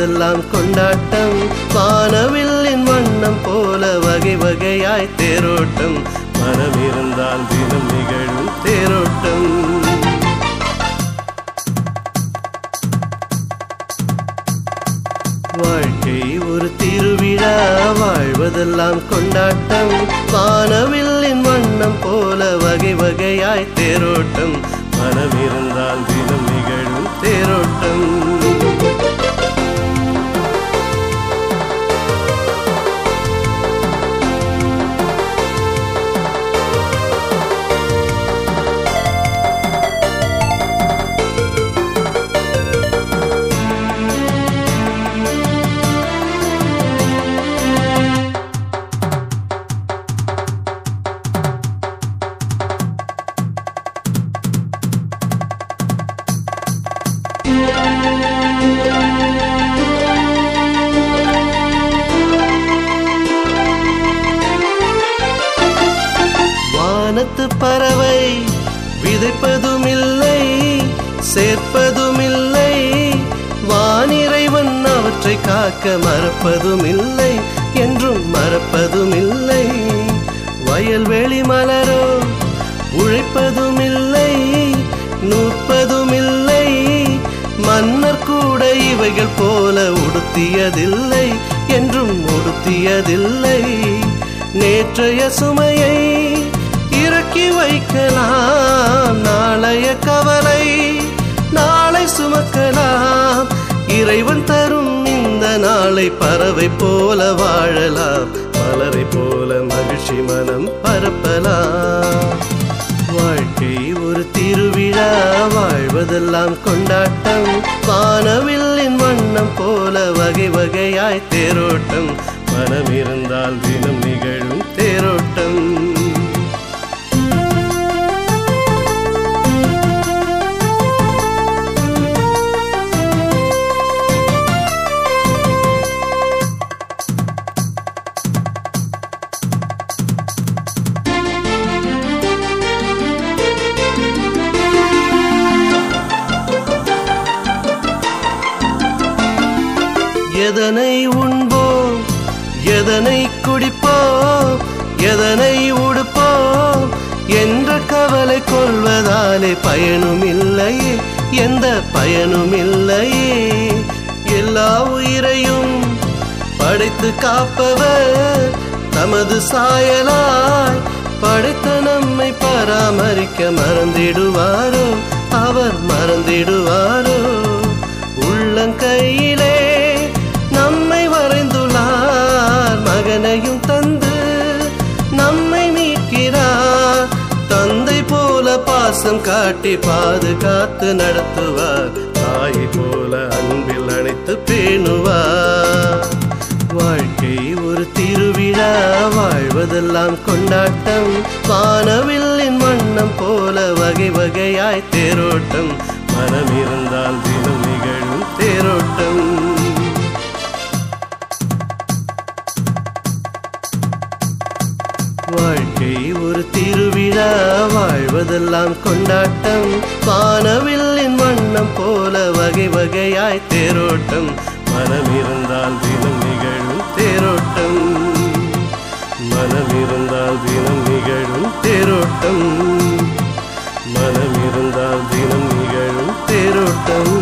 வாழ்வதெல்லாம் கொண்டாட்டம் வானவில்லின் வண்ணம் போல வகை வகையாய் தேரோட்டம் மனம் இருந்தால் தினம் நிகழும் தேரோட்டம் வாழ்க்கை ஒரு திருவிழா வாழ்வதெல்லாம் கொண்டாட்டம் வானவில்லின் வண்ணம் போல வகை வகையாய் தேரோட்டம் மனம் இருந்தால் தினம் நிகழும் தேரோட்டம் வானத்து பறவை விதைப்பதும் இல்லை சேர்ப்பதும் இல்லை வானிறைவன் அவற்றை காக்க மறப்பதும் இல்லை என்றும் மறப்பதும் இல்லை வயல்வெளி மலரோ உழைப்பதும் இல்லை நூற்பதும் இல்லை மன்னர் கூட இவைகள் போல உடுத்தியதில்லை என்றும் உடுத்தியதில்லை நேற்றைய சுமையை இறக்கி வைக்கலாம் நாளைய கவலை நாளை சுமக்கலாம் இறைவன் தரும் இந்த நாளை பறவை போல வாழலாம் மலரை போல மகிழ்ச்சி மனம் பரப்பலாம் வாழ்க்கை ஒரு திருவிழா வாழ்வதெல்லாம் கொண்டாட்டம் வானவில்லின் வண்ணம் போல வகை வகையாய் தேரோட்டம் மனம் இருந்தால் தினம் நிகழும் தேரோட்டம் எதனை உண்போம் எதனை குடிப்போம் எதனை உடுப்போம் என்ற கவலை கொள்வதாலே பயனும் இல்லையே எந்த பயனும் இல்லையே எல்லா உயிரையும் படைத்து காப்பவர் தமது சாயலாய் படைத்த நம்மை பராமரிக்க மறந்திடுவாரோ அவர் மறந்திடுவாரோ உள்ளங்கையிலே நம்மை வரைந்துள்ளார் மகனையும் தந்து நம்மை மீட்கிறார் தந்தை போல பாசம் காட்டி பாதுகாத்து நடத்துவார் தாயை போல அன்பில் அணைத்து பேணுவார் வாழ்க்கை ஒரு திருவிழா வாழ்வதெல்லாம் கொண்டாட்டம் வானவில்லின் வண்ணம் போல வகை வகையாய் தேரோட்டம் மனம் இருந்தால் தினம் நிகழும் தேரோட்டம் வாழ்க்கை ஒரு திருவிழா வாழ்வதெல்லாம் கொண்டாட்டம் வானவில்லின் வண்ணம் போல வகை வகையாய் தேரோட்டம் மனம் இருந்தால் தினம் நிகழும் தேரோட்டம் மனம் இருந்தால் தினம் நிகழும் தேரோட்டம் மனம் இருந்தால் தினம் நிகழும் தேரோட்டம்